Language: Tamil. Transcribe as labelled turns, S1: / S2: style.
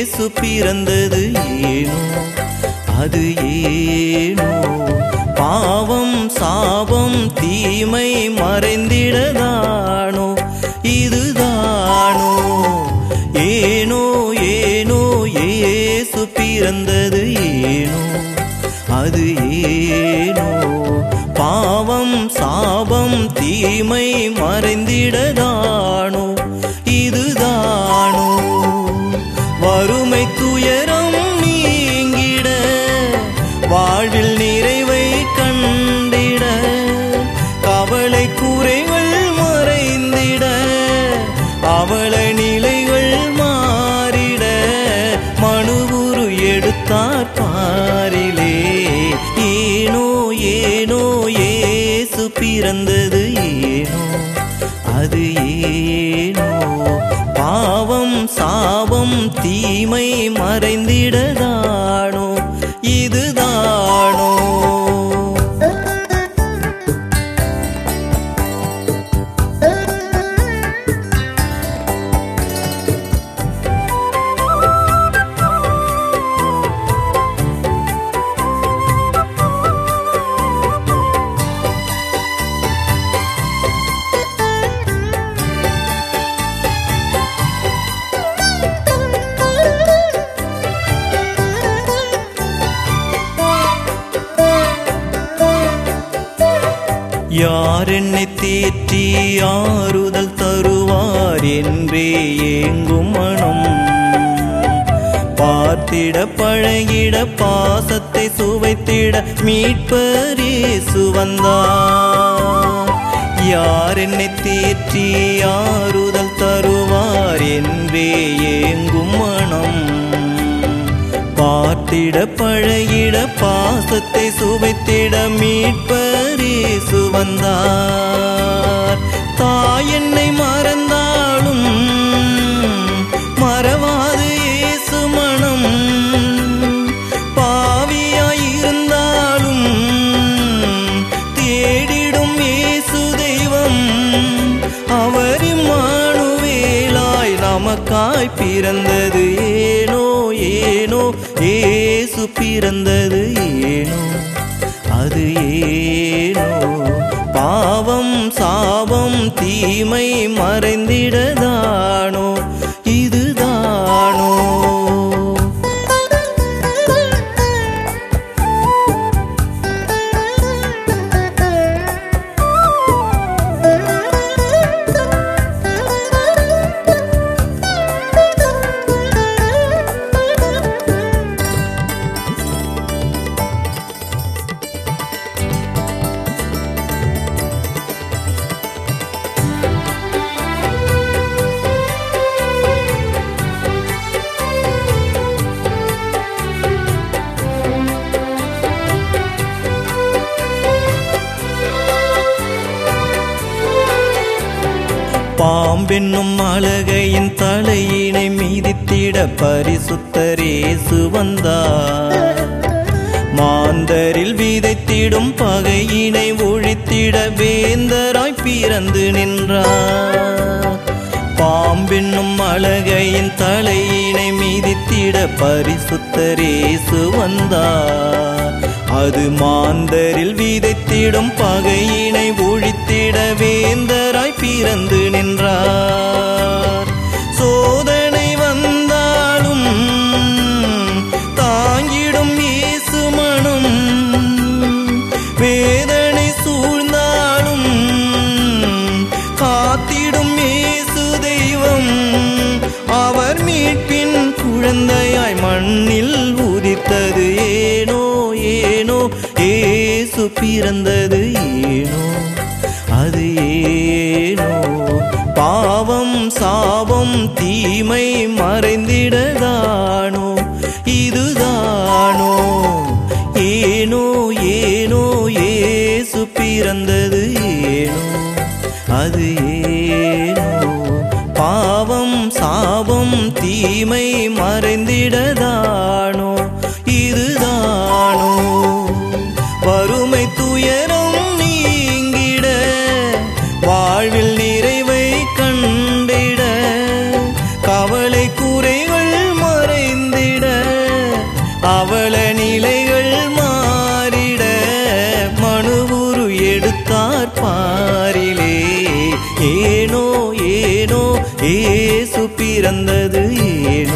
S1: இயேசு பிறந்தது ஏனோ அது ஏனோ பாவம் சாபம் தீமை மறைந்திடதானோ இதுதானோ ஏனோ ஏனோ இயேசு பிறந்தது ஏனோ அது ஏனோ பாவம் சாபம் தீமை மறைந்திடதானோ இதுதானோ வறுமை துயரம் நீங்கிட வாழ்வில் நிறைவை கண்டிட கவலை குறைகள் மறைந்திட அவள நிலைகள் மாறிட மனுவுரு எடுத்தார் பாரிலே ஏனோ ஏனோ ஏசு பிறந்தது ஏனோ அது ஏனோ பாவம் சாபம் தீமை மறைந்திடதானோ இதுதானோ யார் என்னை தேற்றி ஆறுதல் தருவார் என்றே ஏங்கும் மனம் பார்த்திட பழகிட பாசத்தை சுவைத்திட மீட்பரேசு வந்தார் யார் என்னை தேற்றி ஆறுதல் தருவார் என்றே ஏங்கும் மனம் பார்த்திட பழகிட பாசத்தை சுவைத்திட மீட்பரேசு வந்தார் தாய் என்னை மறந்தாலும் மறவாது இயேசு மனம் பாவியாயிருந்தாலும் தேடிடும் இயேசு தெய்வம் அவர் இம்மானுவேலாய் நமக்காய் பிறந்தது ஏனோ ஏனோ ஏசு பிறந்தது ஏனோ அது ஏனோ பாவம் சாபம் தீமை மறைந்திடதானோ இதுதானோ பாம்பென்னும் அழகையின் தலையினை மீதித்திட பரிசுத்தரேசு வந்தார் மாந்தரில் விதைத்திடும் பகையினை ஒழித்திட வேந்தராய் பிறந்து நின்றார் பாம்பென்னும் அழகையின் தலையினை மீதித்திட பரிசுத்தரேசு வந்தார் அது மாந்தரில் விதைத்திடும் பகையினை ஒழித்திட வேந்தராய் பிறந்து நின்றார் சோதனை வந்தாலும் தாங்கிடும் இயேசு மனம் வேதனை சூழ்ந்தாலும் காத்திடும் இயேசு தெய்வம் அவர் மீட்பின் குழந்தையாய் மண்ணில் உதித்தது ஏனோ ஏனோ ஏசு பிறந்தது ஏனோ அது ஏனோ பாவம் சாபம் தீமை மறைந்திடதானோ இதுதானோ ஏனோ ஏனோ ஏசு பிறந்தது ஏனோ அது ஏனோ பாவம் சாபம் தீமை மறைந்திடதானோ இதுதானோ வறுமை துயரம் நீங்கிட வாழ்வில் நிறைவை கண்டிட கவலை குறைகள் மறைந்திட இயேசு பிறந்தது ஏனோ